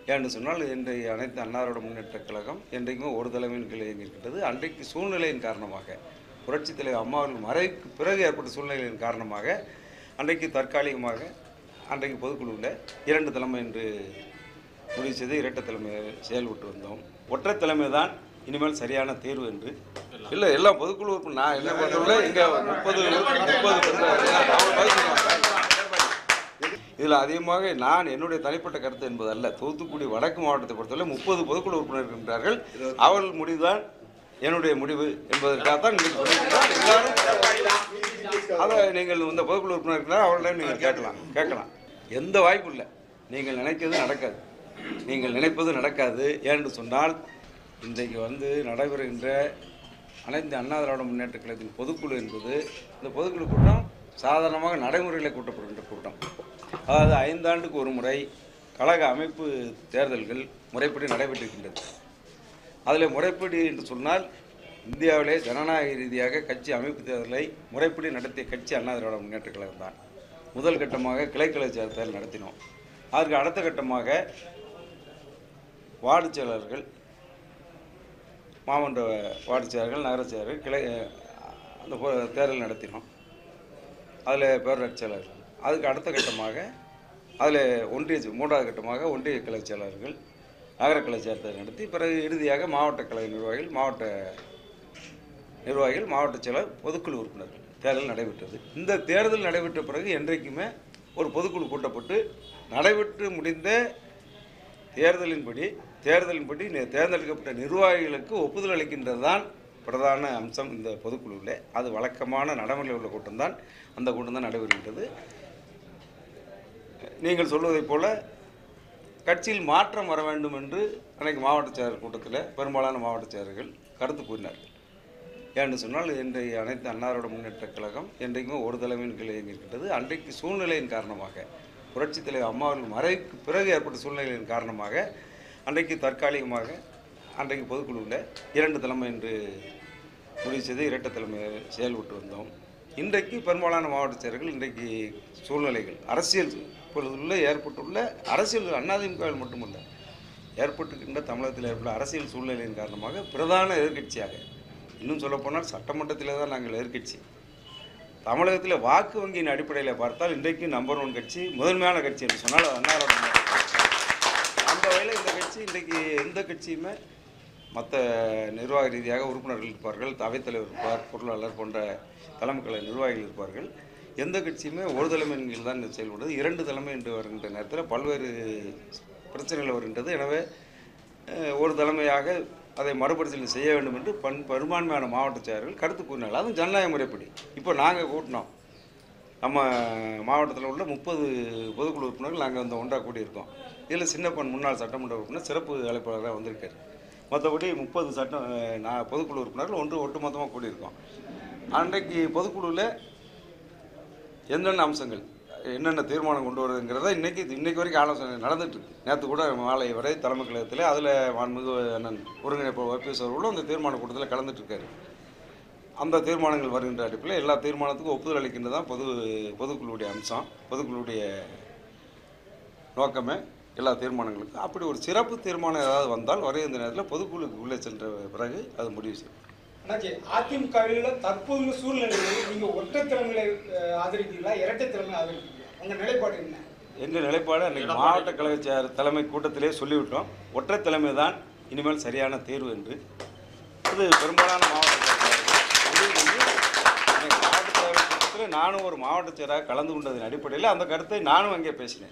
ஏன்னு சொன்னால் இன்றைய அனைத்து அன்னாரோட முன்னேற்றக் கழகம் என்றைக்குமே ஒரு தலைமையின் கீழ் இயங்கியிருக்கின்றது அன்றைக்கு சூழ்நிலையின் காரணமாக புரட்சித் தலைவர் அம்மா அவர்கள் மறைவுக்கு பிறகு ஏற்பட்ட சூழ்நிலையின் காரணமாக அன்றைக்கு தற்காலிகமாக அன்றைக்கு பொதுக்குழுவில் இரண்டு தலைமை என்று முடிவு செய்து இரட்டை தலைமை செயல்பட்டு வந்தோம் ஒற்றை தலைமை தான் இனிமேல் சரியான தேர்வு என்று இல்லை எல்லாம் பொதுக்குழு உறுப்பினர் நான் என்ன பண்ணுறேன் இங்கே முப்பது முப்பது இதில் அதிகமாக நான் என்னுடைய தனிப்பட்ட கருத்து என்பது அல்ல தூத்துக்குடி வடக்கு மாவட்டத்தை பொறுத்தவரை முப்பது பொதுக்குழு உறுப்பினர் இருக்கின்றார்கள் அவர்கள் முடிவுதான் என்னுடைய முடிவு என்பதற்காக தான் நீங்கள் சொல்லியிருக்கிறார். எல்லாரும் அதை நீங்கள் இந்த பொதுக்குழு உறுப்பினர் இருக்கிறார் அவர்களிடம் நீங்கள் கேட்கலாம் கேட்கலாம் எந்த வாய்ப்பும் இல்லை நீங்கள் நினைக்கிறது நடக்காது நீங்கள் நினைப்பது நடக்காது ஏன்னு சொன்னால் இன்றைக்கு வந்து நடைபெறுகின்ற அனைத்து அண்ணா திராவிட முன்னேற்ற கழகத்தின் பொதுக்குழு என்பது இந்த பொதுக்குழு கூட்டம் சாதாரணமாக நடைமுறையில் கூட்டப்படுகின்ற கூட்டம் அதாவது ஐந்தாண்டுக்கு ஒரு முறை கழக அமைப்பு தேர்தல்கள் முறைப்படி நடைபெற்றிருக்கின்றது அதில் முறைப்படி என்று சொன்னால் இந்தியாவிலே ஜனநாயக ரீதியாக கட்சி அமைப்பு தேர்தலை முறைப்படி நடத்திய கட்சி அண்ணா திராவிட முன்னேற்ற கழகம் தான் முதல் கட்டமாக கிளைக்கலை தேர்தல் நடத்தினோம் அதற்கு அடுத்த கட்டமாக வார்டு செயலாளர்கள் மாவட்ட வார்டு செயலர்கள் நகர செயலர்கள் கிளை அந்த போ- தேர்தல் நடத்தினோம் அதில் பேரூராட்சி செயலாளர்கள் அதுக்கு அடுத்த கட்டமாக அதில் ஒன்றிய செ- மூன்றாவது கட்டமாக ஒன்றிய கிளை செயலாளர்கள் நகர கிளை தேர்தல் நடத்தி பிறகு இறுதியாக மாவட்ட கழக நிர்வாகிகள் மாவட்ட நிர்வாகிகள் மாவட்ட செயலர் பொதுக்குழு உறுப்பினர்கள் தேர்தல் நடைபெற்றது இந்த தேர்தல் நடைபெற்ற பிறகு என்றைக்குமே ஒரு பொதுக்குழு கூட்டப்பட்டு நடைபெற்று முடிந்த தேர்தலின்படி தேர்தலின்படி நே- தேர்ந்தெடுக்கப்பட்ட நிர்வாகிகளுக்கு ஒப்புதல் அளிக்கின்றது தான் பிரதான அம்சம் இந்த பொதுக்குழுவில் அது வழக்கமான நடைமுறையில் உள்ள கூட்டம்தான் அந்த கூட்டம் தான் நடைபெறுகின்றது நீங்கள் சொல்வதைப் போல கட்சியில் மாற்றம் வர வேண்டும் என்று அன்னைக்கு மாவட்ட செயலர் கூட்டத்தில் பெரும்பாலான மாவட்ட செயலர்கள் கருத்து கூறினார்கள் ஏன்னு சொன்னால் இன்றைய அனைத்து அன்னாரோட முன்னேற்றக் கழகம் என்றைக்குமே ஒரு தலைமையின் கீழ் இயங்கியிருக்கின்றது அன்றைக்கு சூழ்நிலையின் காரணமாக புரட்சித் தலைவர் அம்மா அவர்கள் மறைவுக்கு பிறகு ஏற்பட்ட சூழ்நிலையின் காரணமாக அன்றைக்கு தற்காலிகமாக அன்றைக்கு பொதுக்குழுவில் இரண்டு தலைமை என்று முடிவு செய்து இரட்டை தலைமை செயல்பட்டு வந்தோம் இன்றைக்கு பெரும்பாலான மாவட்ட செயலர்கள் இன்றைக்கு சூழ்நிலைகள் அரசியல் இப்பொழுதுள்ள ஏற்பட்டுள்ள அரசியல் அண்ணாதிமுகவில் மட்டுமல்ல ஏற்பட்டிருக்கின்ற தமிழகத்தில் ஏற்பட்ட அரசியல் சூழ்நிலையின் காரணமாக பிரதான எதிர்க்கட்சியாக இன்னும் சொல்லப்போனால் சட்டமன்றத்தில் தான் நாங்கள் எதிர்க்கட்சி தமிழகத்தில் வாக்கு வங்கியின் அடிப்படையில் பார்த்தால் இன்றைக்கு நம்பர் ஒன் கட்சி முதன்மையான கட்சி என்று சொன்னால் அது அன்னாரோட முன்னேற்ற கழகம். அந்த வகையில் இந்த கட்சி இன்றைக்கு எந்த கட்சியுமே மற்ற நிர்வாக ரீதியாக உறுப்பினர்கள் இருப்பார்கள் அவைத்தலைவர் இருப்பார் பொருளாளர் போன்ற தலைமை கழக நிர்வாகிகள் இருப்பார்கள் எந்த கட்சியுமே ஒரு தலைமையின் கீழ் தான் செயல்படுது இரண்டு தலைமை என்று வருகின்ற நேரத்தில் பல்வேறு பிரச்சனைகள் வருகின்றது எனவே அஹ், ஒரு தலைமையாக அதை மறுபரிசீலனை செய்ய வேண்டும் என்று பன் பெரும்பான்மையான மாவட்ட செயலர்கள் கருத்து கூறினார்கள் அதுவும் ஜனநாயக முறைப்படி இப்போ நாங்கள் கூட்டினோம் நம்ம மாவட்டத்தில் உள்ள முப்பது பொதுக்குழு உறுப்பினர்கள் நாங்கள் வந்து ஒன்றாக கூடியிருக்கோம் இதில் சின்னப்பன் முன்னாள் சட்டமன்ற உறுப்பினர் சிறப்பு அழைப்பாளராக வந்திருக்காரு மற்றபடி முப்பது சட்டம் அஹ், நான் பொதுக்குழு உறுப்பினர்கள் ஒன்று ஒட்டுமொத்தமாக கூடியிருக்கோம் அன்றைக்கு பொதுக்குழுவில் என்னென்ன அம்சங்கள் என்னென்ன தீர்மானம் கொண்டு வருதுங்கிறத இன்னைக்கு இன்னைக்கு வரைக்கும் ஆலோசனை நடந்துட்டு இருக்கு நேற்று கூட மாலை வரை தலைமை கழகத்தில் அதில் மாண்புமிகு அண்ணன் ஒருங்கிணைப்பு ஓபிஎஸ் அவர்களும் அந்த தீர்மான கூட்டத்தில் கலந்துட்டு இருக்காரு அந்த தீர்மானங்கள் வருகின்ற அடிப்பில் எல்லா தீர்மானத்துக்கும் ஒப்புதல் அளிக்கின்றது தான் பொது பொதுக்குழுவுடைய அம்சம் பொதுக்குழுவுடைய நோக்கமே எல்லா தீர்மானங்களுக்கும் அப்படி ஒரு சிறப்பு தீர்மானம் ஏதாவது வந்தால் வருகின்ற நேரத்தில் பொதுக்குழுக்கு உள்ளே சென்ற பிறகு அது முடிவு செய்யும் அண்ணாச்சி அதிமுகவில் தற்போதுள்ள சூழ்நிலையில் நீங்க ஒற்றை தலைமையில அஹ், ஆதரிக்கிறீங்களா இரட்டை தலைமை ஆதரிக்கிறீங்களா உங்க நிலைப்பாடு என்ன எங்கள் நிலைப்பாடு அன்றைக்கு மாவட்ட கழக செயலர் தலைமை கூட்டத்திலே சொல்லிவிட்டோம் ஒற்றை தலைமை தான் இனிமேல் சரியான தேர்வு என்று இது பெரும்பாலான மாவட்ட செயலாளர்கள் முடிவு பண்ணி அன்னைக்கு மாவட்ட செயலர் கூட்டத்தில் நானும் ஒரு மாவட்ட செயலராக கலந்து கொண்டதன் அடிப்படையில் அந்த கருத்தை நானும் அங்கே பேசினேன்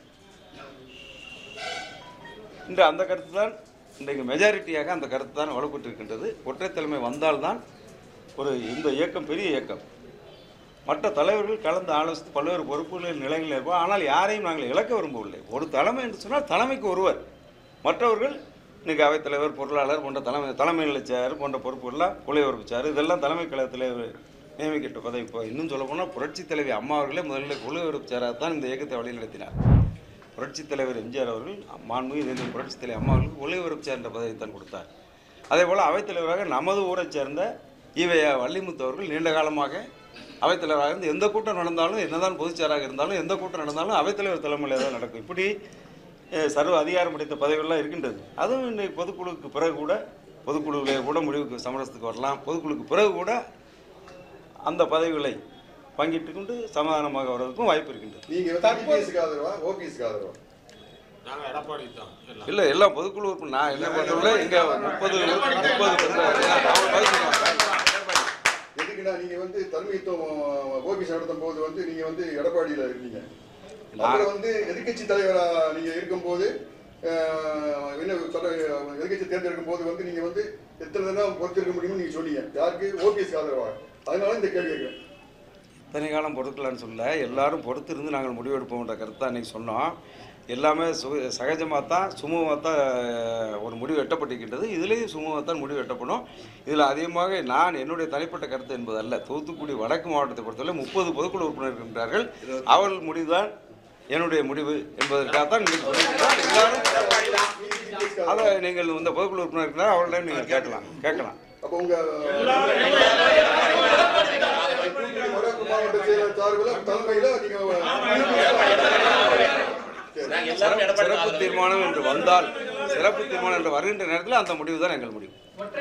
இன்று அந்த கருத்து தான் இன்றைக்கு மெஜாரிட்டியாக அந்த கருத்து தான் வலுப்பட்டிருக்கின்றது ஒற்றை தலைமை வந்தால்தான் ஒரு இந்த இயக்கம் பெரிய இயக்கம் மற்ற தலைவர்கள் கலந்து ஆலோசித்து பல்வேறு பொறுப்புகளில் நிலைகளில் இருப்போம் ஆனால் யாரையும் நாங்கள் இழக்க விரும்பவில்லை ஒரு தலைமை என்று சொன்னால் தலைமைக்கு ஒருவர் மற்றவர்கள் இன்னைக்கு அவைத்தலைவர் பொருளாளர் போன்ற தலைமை தலைமை நிலைச்சார் போன்ற பொறுப்புகள்லாம் குலையுறப்பு சார் இதெல்லாம் தலைமை கழகத்தில் நியமிக்கப்பட்ட பதவி இப்போ இன்னும் சொல்ல போனால் புரட்சித் தலைவி அம்மா அவர்களே முதலில் குலையுறப்பு சாராக தான் இந்த இயக்கத்தை வழிநடத்தினார் புரட்சித் தலைவர் எம்ஜிஆர் அவர்கள் மாண்புமிகு இதே புரட்சித் தலைவர் அம்மா அவர்களுக்கு ஒளிபரப்பு சேர்ந்த பதவியை தான் கொடுத்தார் அதே போல் அவைத்தலைவராக நமது ஊரைச் சேர்ந்த ஈவையா வள்ளிமுத்து அவர்கள் நீண்ட காலமாக அவைத்தலைவராக இருந்து எந்த கூட்டம் நடந்தாலும் என்னதான் பொதுச்செயலாளராக இருந்தாலும் எந்த கூட்டம் நடந்தாலும் அவைத்தலைவர் தலைமையில் தான் நடக்கும் இப்படி அஹ், சர்வ அதிகாரம் படைத்த பதவிகள்லாம் இருக்கின்றது அதுவும் இன்னைக்கு பொதுக்குழுவுக்கு பிறகு கூட பொதுக்குழுவில் கூட முடிவுக்கு சமரசத்துக்கு வரலாம் பொதுக்குழுவுக்கு பிறகு கூட அந்த பதவிகளை பங்கிட்டு கொண்டு சமாதானமாக வர்றதுக்கும் வாய்ப்பு இருக்கின்றது நீங்க வந்து டிபிஎஸ்க்கு ஆதரவா ஓபிஎஸ்க்கு ஆதரவா நாங்கள் எடப்பாடி தான் எல்லாம் இல்லை எல்லாம் பொதுக்குழு உறுப்பினர் நான் என்ன பொறுத்தவரை இங்கே முப்பது முப்பது எதுக்குன்னா நீங்க வந்து தலைமைத்துவம் ஓபிஎஸ் நடத்தும் போது வந்து நீங்க வந்து எடப்பாடியில இருந்தீங்க அப்புறம் வந்து எதிர்க்கட்சி தலைவரா நீங்க இருக்கும்போது அஹ், என்ன சொல்ற எதிர்க்கட்சி தேர்ந்தெடுக்கும் போது வந்து நீங்க வந்து எத்தனை தினம் பொறுத்திருக்க முடியும்னு நீங்க சொன்னீங்க யாருக்கு ஓபிஎஸ்க்கு ஆதரவா அதனால இந்த கேள்வி கேட்கிறேன் இத்தனை காலம் பொறுக்கலான்னு சொல்ல எல்லாரும் பொறுத்திருந்து நாங்கள் முடிவெடுப்போம்ன்ற கருத்தை அன்றைக்கி சொன்னோம் எல்லாமே சு சகஜமாக தான் சுமூகமாக தான் அஹ், ஒரு முடிவு எட்டப்பட்டிருக்கின்றது இதுலேயும் சுமூகமாக தான் முடிவு எட்டப்படும் இதில் அதிகமாக நான் என்னுடைய தனிப்பட்ட கருத்து என்பது அல்ல தூத்துக்குடி வடக்கு மாவட்டத்தை பொறுத்தவரை முப்பது பொதுக்குழு உறுப்பினர் இருக்கின்றார்கள் அவர்கள் முடிவுதான் என்னுடைய முடிவு என்பதற்காக தான் நீங்கள் சொல்லியிருக்கிறோம். எல்லாரும் அதை நீங்கள் இந்த பொதுக்குழு உறுப்பினர் இருக்கிறார் அவர்களிடம் நீங்கள் கேட்கலாம் கேட்கலாம் அப்போ உங்க தூத்துக்குடி வடக்கு மாவட்ட செயலர் சார்பில் தலைமையில நீங்க சரி. சிறப்பு சிறப்பு தீர்மானம் என்று வந்தால் சிறப்பு தீர்மானம் என்று வருகின்ற நேரத்தில் அந்த முடிவு தான் எங்கள் முடிவு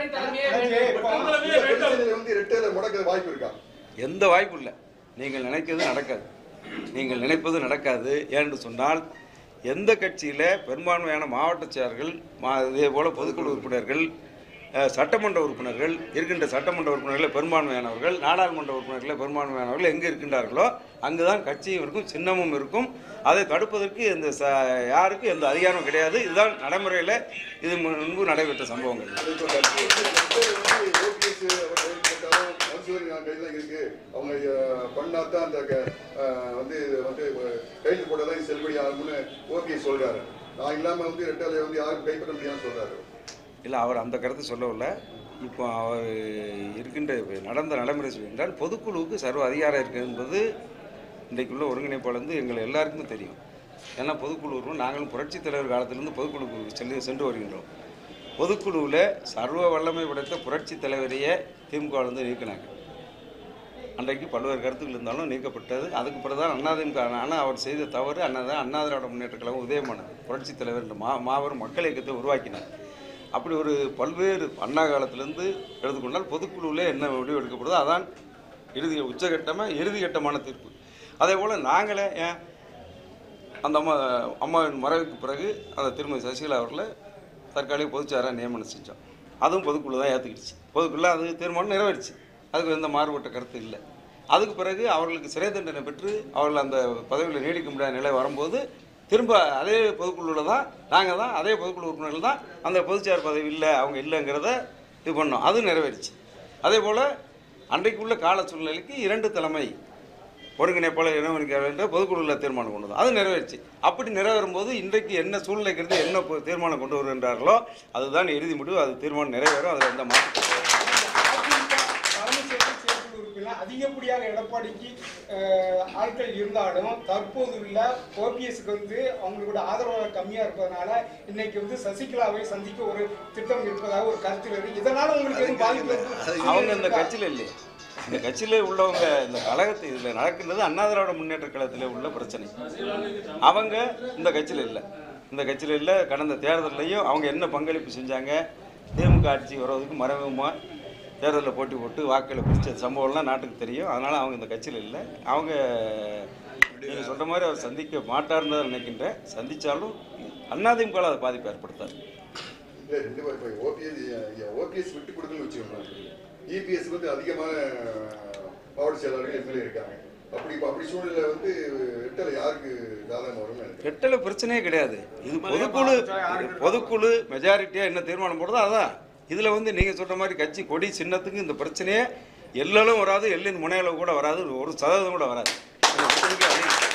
இந்த பிரச்சனையில வந்து ரெட்டையில முடக்க வாய்ப்பு இருக்கா எந்த வாய்ப்பும் இல்லை நீங்கள் நினைக்கிறது நடக்காது நீங்கள் நினைப்பது நடக்காது ஏன்னு சொன்னால் எந்த கட்சியில் பெரும்பான்மையான மாவட்ட செயலர்கள் மா இதே போல் பொதுக்குழு உறுப்பினர்கள் அஹ், சட்டமன்ற உறுப்பினர்கள் இருக்கின்ற சட்டமன்ற உறுப்பினர்களில் பெரும்பான்மையானவர்கள் நாடாளுமன்ற உறுப்பினர்களில் பெரும்பான்மையானவர்கள் எங்கே இருக்கின்றார்களோ அங்கு தான் கட்சியும் இருக்கும் சின்னமும் இருக்கும் அதை தடுப்பதற்கு இந்த ச யாருக்கும் எந்த அதிகாரமும் கிடையாது இதுதான் நடைமுறையில் இது முன்பு நடைபெற்ற சம்பவங்கள் இப்போ ரெட்டையில வந்து ஓபிஎஸ் அவர் கைது போட்டாலும் மருத்துவர் கைது தான் இருக்கு அவங்க அஹ், பண்ணாதான் அந்த க- அஹ், வந்து இது வந்து கைது போட்டதான் இது செல்லுபடி ஆகும்னு ஓபிஎஸ் சொல்றாரு நான் இல்லாம வந்து ரெட்டையில வந்து யாரும் கைப்பற்ற முடியாதுன்னு சொல்றாரு இல்லை அவர் அந்த கருத்து சொல்லவில்லை இப்போ அவர் இருக்கின்ற இப்ப நடந்த நடைமுறை என்றால் பொதுக்குழுவுக்கு சர்வ அதிகாரம் இருக்குது என்பது இன்றைக்குள்ள ஒருங்கிணைப்பாளர் வந்து எங்கள் எல்லாருக்கும் தெரியும் ஏன்னா பொதுக்குழு உறுப்பினர் நாங்களும் புரட்சித் தலைவர் காலத்திலிருந்து பொதுக்குழுக்கு செல்லு சென்று வருகின்றோம் பொதுக்குழுவில் சர்வ வல்லமை படைத்த புரட்சித் தலைவரையே திமுக வந்து நீக்கினாங்க அன்றைக்கு பல்வேறு கருத்துக்கள் இருந்தாலும் நீக்கப்பட்டது அதுக்கு பிறகு தான் அண்ணாதிமுக ஆனால் அவர் செய்த தவறு அண்ணாதான் அண்ணா திராவிட முன்னேற்ற கழகம் உதயமானது புரட்சித் தலைவர் என்ற மா மாபெரும் மக்கள் இயக்கத்தை உருவாக்கினார் அப்படி ஒரு பல்வேறு அண்ணா காலத்திலேருந்து எடுத்துக்கொண்டால் பொதுக்குழுவில் என்ன முடிவு எடுக்கப்படுதோ அதான் இறுதி உச்சகட்டமாக இறுதி கட்டமான தீர்ப்பு அதே போல் நாங்களே ஏன் அந்த அம்மா அம்மாவின் மறைவுக்கு பிறகு அந்த திருமதி சசிகலா அவர்களை தற்காலிக பொதுச்சாராக நியமனம் செஞ்சோம் அதுவும் பொதுக்குழு தான் ஏற்றுக்கிடுச்சு பொதுக்குள்ள அது தீர்மானம் நிறைவேறிச்சு அதுக்கு எந்த மாறுபட்ட கருத்து இல்லை அதுக்கு பிறகு அவர்களுக்கு சிறை தண்டனை பெற்று அவர்கள் அந்த பதவியில் நீடிக்க முடியாத நிலை வரும்போது திரும்ப அதே பொதுக்குழுவில் தான் நாங்கள் தான் அதே பொதுக்குழு உறுப்பினர்கள் தான் அந்த பொதுச்சார் பதவி இல்லை அவங்க இல்லைங்கிறத இது பண்ணோம் அது நிறைவேறிச்சு அதே போல் அன்றைக்குள்ள கால சூழ்நிலைக்கு இரண்டு தலைமை ஒருங்கிணைப்பாளர் இனவெளிக்க என்ற பொதுக்குழுவில் தீர்மானம் கொண்டு வந்தோம் அது நிறைவேறிச்சு அப்படி நிறைவேறும் போது இன்றைக்கு என்ன சூழ்நிலைக்கிறது என்ன பொ- தீர்மானம் கொண்டு வருகின்றார்களோ அதுதான் இறுதி முடிவு அது தீர்மானம் நிறைவேறும் அதில் எந்த மாற்றம் கிடையாது. அதிமுக தலைமை செயற்குழு செயற்குழு உறுப்பினர் அதிகப்படியாக எடப்பாடிக்கு அஹ், ஆட்கள் இருந்தாலும் தற்போது உள்ள ஓபிஎஸ்க்கு வந்து அவங்களோட ஆதரவு கம்மியா இருப்பதனால இன்னைக்கு வந்து சசிகலாவை சந்திக்க ஒரு திட்டம் இருப்பதாக ஒரு கருத்து இருக்கு இதனால உங்களுக்கு எதுவும் பாதிப்பு இருக்கு? அவங்க இந்த கட்சியில் இல்லையே இந்த கட்சியில் உள்ளவங்க இந்த கழகத்தை இதில் நடக்கின்றது அண்ணா திராவிட முன்னேற்ற கழகத்தில் உள்ள பிரச்சனை அவங்க இந்த கட்சியில் இல்லை இந்த கட்சியில் இல்லை கடந்த தேர்தல்லையும் அவங்க என்ன பங்களிப்பு செஞ்சாங்க திமுக ஆட்சி வர்றதுக்கு மறைமுகமாக தேர்தலில் போட்டி போட்டு வாக்களை பிடிச்ச சம்பவம்லாம் நாட்டுக்கு தெரியும் அதனால் அவங்க இந்த கட்சியில் இல்லை அவங்க நீங்கள் சொல்கிற மாதிரி அவர் சந்திக்க மாட்டார்னு தான் நினைக்கின்றேன் சந்தித்தாலும் அதிமுக அதை பாதிப்பு ஏற்படுத்தாது இல்ல ரெண்டு பேர் இப்போ ஓபிஎஸ் ஓபிஎஸ் விட்டு கொடுக்கணும்னு வச்சுக்கோங்க இபிஎஸ் வந்து அதிகமான மாவட்ட செயலாளர்கள் எம்எல்ஏ இருக்காங்க அப்படி அப்படி சூழ்நிலை வந்து ரெட்டலை யாருக்கு சாதகம் வரும்னு நினைக்கிறேன் ரெட்டலை பிரச்சனையே கிடையாது இது பொதுக்குழு பொதுக்குழு மெஜாரிட்டியாக என்ன தீர்மானம் போடுறதோ அதான் இதில் வந்து நீங்கள் சொல்கிற மாதிரி கட்சி கொடி சின்னத்துக்கு இந்த பிரச்சனையே எல்லாம் வராது எல்லின் முனையில கூட வராது ஒரு சதவீதம் கூட வராது இந்த பிரச்சனைக்கு அதிகம்.